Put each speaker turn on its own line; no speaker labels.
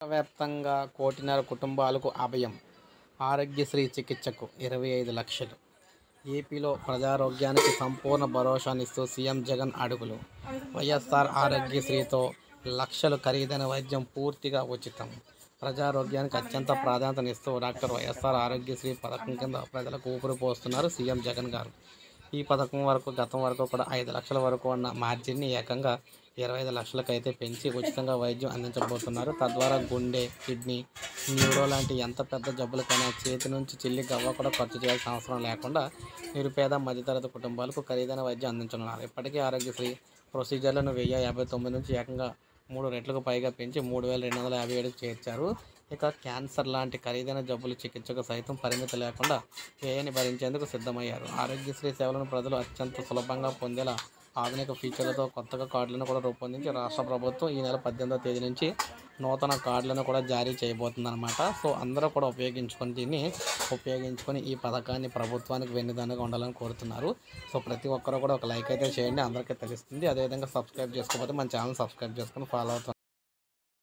వ్యాప్తంగా కోటిన్నర కుటుంబాలకు అభయం ఆరోగ్యశ్రీ చికిత్సకు ఇరవై ఐదు లక్షలు ఏపీలో ప్రజారోగ్యానికి సంపూర్ణ భరోసానిస్తూ సీఎం జగన్ అడుగులు వైఎస్ఆర్ ఆరోగ్యశ్రీతో లక్షలు ఖరీదైన వైద్యం పూర్తిగా ఉచితం ప్రజారోగ్యానికి అత్యంత ప్రాధాన్యతనిస్తూ డాక్టర్ వైఎస్ఆర్ ఆరోగ్యశ్రీ పథకం కింద ప్రజలకు ఊపిరి పోస్తున్నారు సీఎం జగన్ గారు ఈ పథకం వరకు గతం వరకు కూడా ఐదు లక్షల వరకు ఉన్న మార్జిన్ని ఏకంగా ఇరవై ఐదు లక్షలకు అయితే పెంచి ఉచితంగా వైద్యం అందించబోతున్నారు తద్వారా గుండె కిడ్నీ న్యూరో లాంటి ఎంత పెద్ద జబ్బులకైనా చేతి నుంచి చిల్లి గవ్వ కూడా ఖర్చు చేయాల్సిన అవసరం లేకుండా నిరుపేద మధ్యతరగతి కుటుంబాలకు ఖరీదైన వైద్యం అందించనున్నారు ఇప్పటికీ ఆరోగ్యశ్రీ ప్రొసీజర్లను వెయ్యి యాభై తొమ్మిది నుంచి ఏకంగా మూడు రెట్లకు పైగా పెంచి మూడు వేల రెండు వందల యాభై ఏడుకు చేర్చారు ఇక క్యాన్సర్ లాంటి ఖరీదైన జబ్బుల చికిత్సకు సైతం పరిమితి లేకుండా వ్యయాన్ని భరించేందుకు సిద్ధమయ్యారు ఆరోగ్యశ్రీ సేవలను ప్రజలు అత్యంత సులభంగా పొందేలా ఆధునిక ఫీచర్లతో కొత్తగా కార్డులను కూడా రూపొందించి రాష్ట్ర ప్రభుత్వం ఈ నెల పద్దెనిమిదవ తేదీ నుంచి నూతన కార్డులను కూడా జారీ చేయబోతుందన్నమాట సో అందరూ కూడా ఉపయోగించుకొని దీన్ని ఉపయోగించుకొని ఈ పథకాన్ని ప్రభుత్వానికి వెన్నుదన్నుగా ఉండాలని కోరుతున్నారు సో ప్రతి ఒక్కరూ కూడా ఒక లైక్ అయితే చేయండి అందరికీ తెలుస్తుంది అదేవిధంగా సబ్స్క్రైబ్ చేసుకోకపోతే మన ఛానల్ సబ్స్క్రైబ్ చేసుకొని ఫాలో అవుతాం